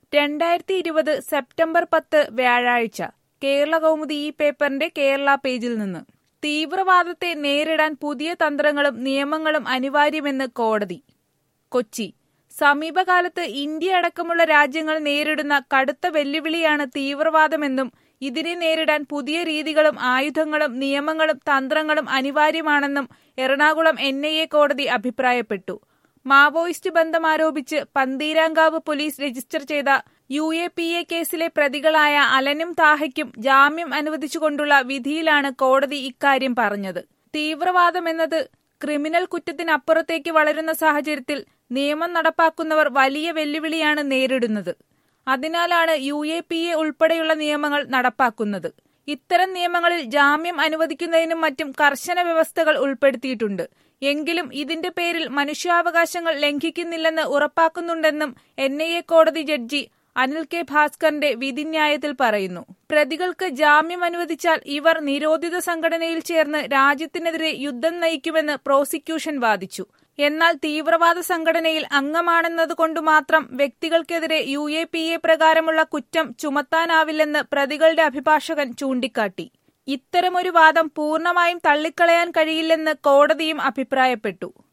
രണ്ടായിരത്തി ഇരുപത് സെപ്റ്റംബർ പത്ത് വ്യാഴാഴ്ച കേരള കൗമുദി ഈ പേപ്പറിന്റെ കേരള പേജിൽ നിന്ന് തീവ്രവാദത്തെ നേരിടാൻ പുതിയ തന്ത്രങ്ങളും നിയമങ്ങളും അനിവാര്യമെന്ന് കോടതി കൊച്ചി സമീപകാലത്ത് ഇന്ത്യ അടക്കമുള്ള രാജ്യങ്ങൾ നേരിടുന്ന കടുത്ത വെല്ലുവിളിയാണ് തീവ്രവാദമെന്നും ഇതിനെ നേരിടാൻ പുതിയ രീതികളും ആയുധങ്ങളും നിയമങ്ങളും തന്ത്രങ്ങളും അനിവാര്യമാണെന്നും എറണാകുളം എൻ ഐ എ കോടതി അഭിപ്രായപ്പെട്ടു മാവോയിസ്റ്റ് ബന്ധം ആരോപിച്ച് പന്തീരാങ്കാവ് പോലീസ് രജിസ്റ്റർ ചെയ്ത യു എ പി എ കേസിലെ പ്രതികളായ അലനും താഹയ്ക്കും ജാമ്യം അനുവദിച്ചുകൊണ്ടുള്ള വിധിയിലാണ് കോടതി ഇക്കാര്യം പറഞ്ഞത് തീവ്രവാദമെന്നത് ക്രിമിനൽ കുറ്റത്തിനപ്പുറത്തേക്ക് വളരുന്ന സാഹചര്യത്തിൽ നിയമം നടപ്പാക്കുന്നവർ വലിയ വെല്ലുവിളിയാണ് നേരിടുന്നത് അതിനാലാണ് യു എ പി എ ഉൾപ്പെടെയുള്ള നിയമങ്ങൾ നടപ്പാക്കുന്നത് ഇത്തരം നിയമങ്ങളിൽ ജാമ്യം അനുവദിക്കുന്നതിനും മറ്റും കർശന വ്യവസ്ഥകൾ ഉൾപ്പെടുത്തിയിട്ടുണ്ട് എങ്കിലും ഇതിന്റെ പേരിൽ മനുഷ്യാവകാശങ്ങൾ ലംഘിക്കുന്നില്ലെന്ന് ഉറപ്പാക്കുന്നുണ്ടെന്നും എൻ ഐ എ കോടതി ജഡ്ജി അനിൽ കെ ഭാസ്കറിന്റെ വിധിന്യായത്തിൽ പറയുന്നു പ്രതികൾക്ക് ജാമ്യം അനുവദിച്ചാൽ ഇവർ നിരോധിത സംഘടനയിൽ ചേർന്ന് രാജ്യത്തിനെതിരെ യുദ്ധം നയിക്കുമെന്ന് പ്രോസിക്യൂഷൻ വാദിച്ചു എന്നാൽ തീവ്രവാദ സംഘടനയിൽ അംഗമാണെന്നതുകൊണ്ട് മാത്രം വ്യക്തികൾക്കെതിരെ യു എ പി എ പ്രകാരമുള്ള കുറ്റം ചുമത്താനാവില്ലെന്ന് പ്രതികളുടെ അഭിഭാഷകൻ ചൂണ്ടിക്കാട്ടി ഇത്തരമൊരു വാദം പൂർണ്ണമായും തള്ളിക്കളയാൻ കഴിയില്ലെന്ന് കോടതിയും അഭിപ്രായപ്പെട്ടു